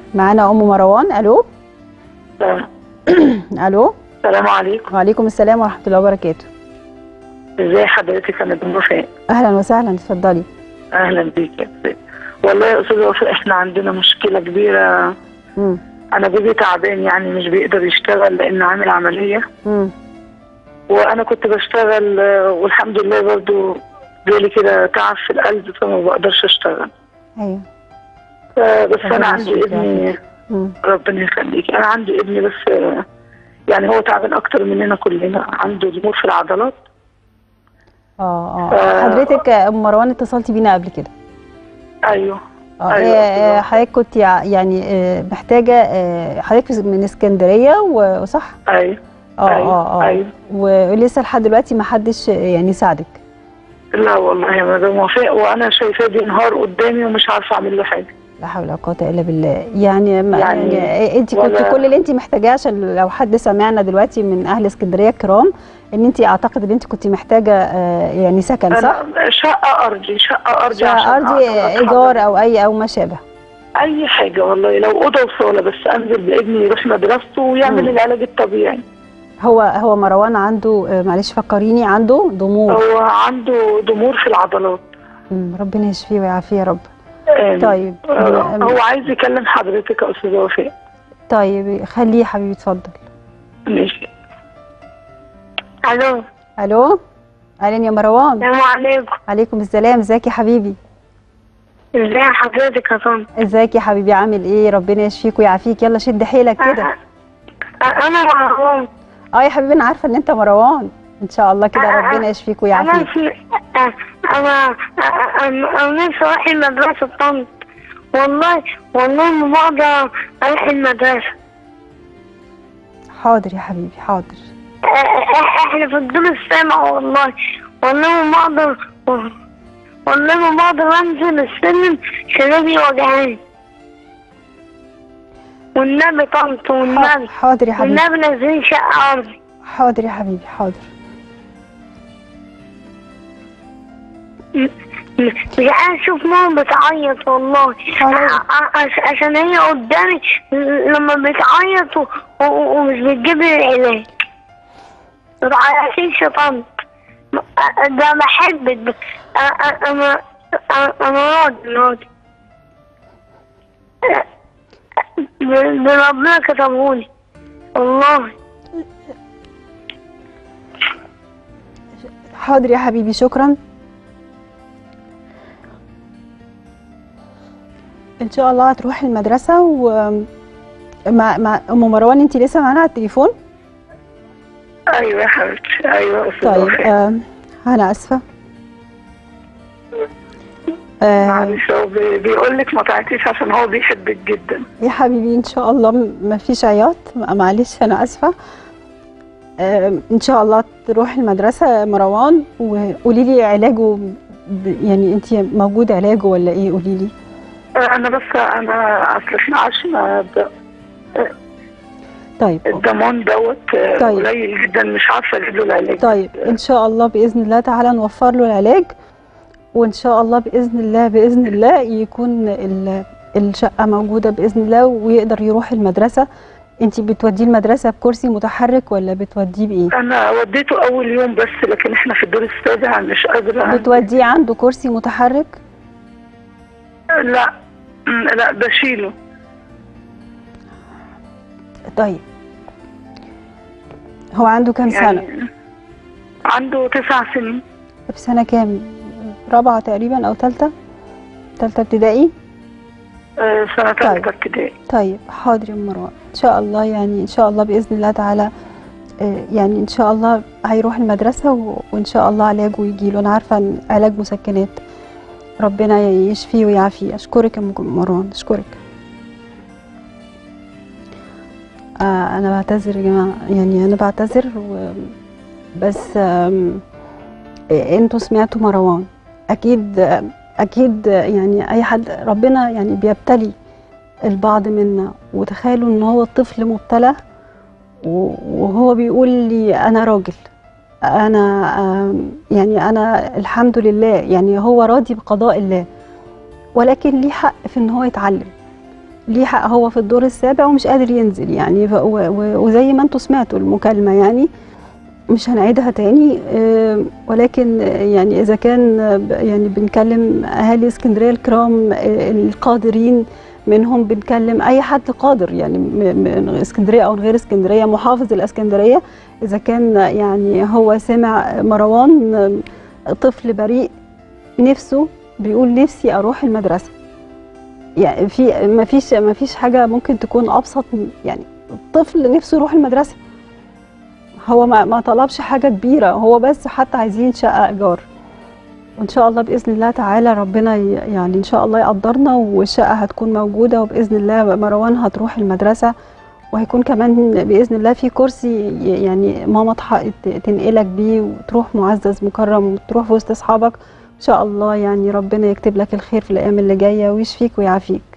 معانا ام مروان الو الو السلام عليكم وعليكم السلام ورحمه الله وبركاته ازي حضرتك انا ام وفاء اهلا وسهلا اتفضلي اهلا بيك يا أستاذ. والله يا استاذه وفاء احنا عندنا مشكله كبيره امم انا جوزي تعبان يعني مش بيقدر يشتغل لانه عامل عمليه امم وانا كنت بشتغل آه، والحمد لله برضو جالي كده تعب في القلب فما بقدرش اشتغل ايوه ف- بس ربنا انا عندي يشفيك ابني امم ربنا يخليك انا عندي ابني بس آه، يعني هو تعبان اكتر مننا كلنا عنده ضمور في العضلات اه ف- اه حضرتك يا ام مروان اتصلتي بينا قبل كده ايوه اه أيوة، آه، آه، أيوة. حضرتك كنت يع- يعني آه، محتاجه آه، حضرتك من اسكندريه و- وصح ايوه اه أيوة، اه اه أيوة. ولسه لحد دلوقتي ما حدش يعني ساعدك لا والله يا مدام وفاء وانا شايفاه بينهار قدامي ومش عارفه اعمل له حاجه لا حول ولا قوه الا بالله يعني, ما يعني يعني انت كنت ولا- كل اللي انت محتاجاه عشان لو حد سمعنا دلوقتي من اهل اسكندريه الكرام ان انت اعتقد ان انت كنت محتاجه آه، يعني سكن صح؟ انا شقه ارضي شقه ارضي عشان ارضي أقدر أتحرك. ايجار او اي او ما شابه اي حاجه والله لو اوضه وصاله بس انزل بابني يروح مدرسته ويعمل مم. العلاج الطبيعي هو هو مروان عنده آه، معلش فكريني عنده ضمور هو عنده ضمور في العضلات مم، ربنا يشفيه ويعافيه يا رب آمين. طيب آه، آم، هو عايز يكلم حضرتك يا استاذه وفاء طيب خليه يا حبيبي اتفضل ماشي الو الو اهلا يا مروان السلام عليكم عليكم السلام ازيك يا حبيبي ازي حضرتك يا طنط ازيك يا حبيبي عامل ايه ربنا يشفيك ويعافيك يلا شد حيلك كده انا مروان اه يا حبيبي انا عارفه ان انت مروان ان شاء الله كده أه، ربنا يشفيك انا ويعافيك في انا انا انا نفسي اروح المدرسه طنط والله والله ما بقدر اروح المدرسه حاضر يا حبيبي حاضر احنا في الدور السابع والله والله ما بقدر والله ما بقدر انزل السلم شبابي وجعان والنبي طنط والنبي حاضر يا حبيبي والنبي نازلين شقه ارضي حاضر يا حبيبي حاضر مش عايز اشوف ماما بتعيط والله خلاص. ع- عش- عشان هي قدامي لما بتعيط و- و- ومش بتجيب لي العلاج ما تعيطيش يا طنط ده بحبك بس أ- أ- انا أ- انا راضي راضي ب- ده ربنا كتبهولي والله حاضر يا حبيبي شكرا ان شاء الله هتروح المدرسه و مع مع ام مروان انت لسه معانا على التليفون ايوه يا حبيبتي ايوه يا أستاذة طيب وفاء. آه انا اسفه آه معلش هو بي- بيقول لك ما تعيطيش عشان هو بيحبك جدا يا حبيبي ان شاء الله م- ما فيش عياط معلش انا اسفه آه ان شاء الله تروح المدرسه يا مروان وقولي لي علاجه ب- يعني انت موجود علاجه ولا ايه قولي لي انا بس انا اصل احنا عشنا ب- طيب الضمان دوت آه، طيب. قليل جدا مش عارفه اجيب له العلاج طيب ان شاء الله باذن الله تعالى نوفر له العلاج وان شاء الله باذن الله باذن الله يكون ال- الشقه موجوده باذن الله ويقدر يروح المدرسه انت بتوديه المدرسه بكرسي متحرك ولا بتوديه بايه انا وديته اول يوم بس لكن احنا في الدور السابع مش قادره بتوديه عنده كرسي متحرك لا م، لا بشيله طيب هو عنده كام سنه يعني عنده تسع سنين في سنه كام رابعه تقريبا او ثالثه ثالثه ابتدائي آه، سنه طيب. ثالثه ابتدائي طيب حاضر يا مروان ان شاء الله يعني ان شاء الله باذن الله تعالى آه، يعني ان شاء الله هيروح المدرسه و- وان شاء الله علاجه يجي له انا عارفه ان علاج مسكنات ربنا يشفيه ويعافيه اشكرك يا ام مروان اشكرك آه انا بعتذر يا جماعه يعني انا بعتذر و بس آم، آه، انتوا سمعتوا مروان اكيد آه، اكيد آه، يعني اي حد ربنا يعني بيبتلي البعض منا وتخيلوا ان هو الطفل مبتلى و- وهو بيقول لي انا راجل انا آم، يعني انا الحمد لله يعني هو راضي بقضاء الله ولكن ليه حق في ان هو يتعلم ليه حق هو في الدور السابع ومش قادر ينزل يعني ف- و- و- وزي ما انتوا سمعتوا المكالمه يعني مش هنعيدها تاني آه، ولكن آه، يعني اذا كان آه، ب- يعني بنكلم اهالي اسكندريه الكرام آه، القادرين منهم بنكلم اي حد قادر يعني م- من اسكندريه او من غير اسكندريه محافظ الاسكندريه اذا كان يعني هو سمع مروان آه، طفل بريء نفسه بيقول نفسي اروح المدرسه يعني في ما فيش ما فيش حاجه ممكن تكون ابسط من- يعني الطفل نفسه يروح المدرسه هو ما, ما طلبش حاجه كبيره هو بس حتى عايزين شقه ايجار وان شاء الله باذن الله تعالى ربنا ي- يعني ان شاء الله يقدرنا والشقه هتكون موجوده وباذن الله مروان هتروح المدرسه وهيكون كمان باذن الله في كرسي ي- يعني ماما تح- ت- تنقلك بيه وتروح معزز مكرم وتروح في وسط اصحابك ان شاء الله يعني ربنا يكتب لك الخير في الايام اللي جايه ويشفيك ويعافيك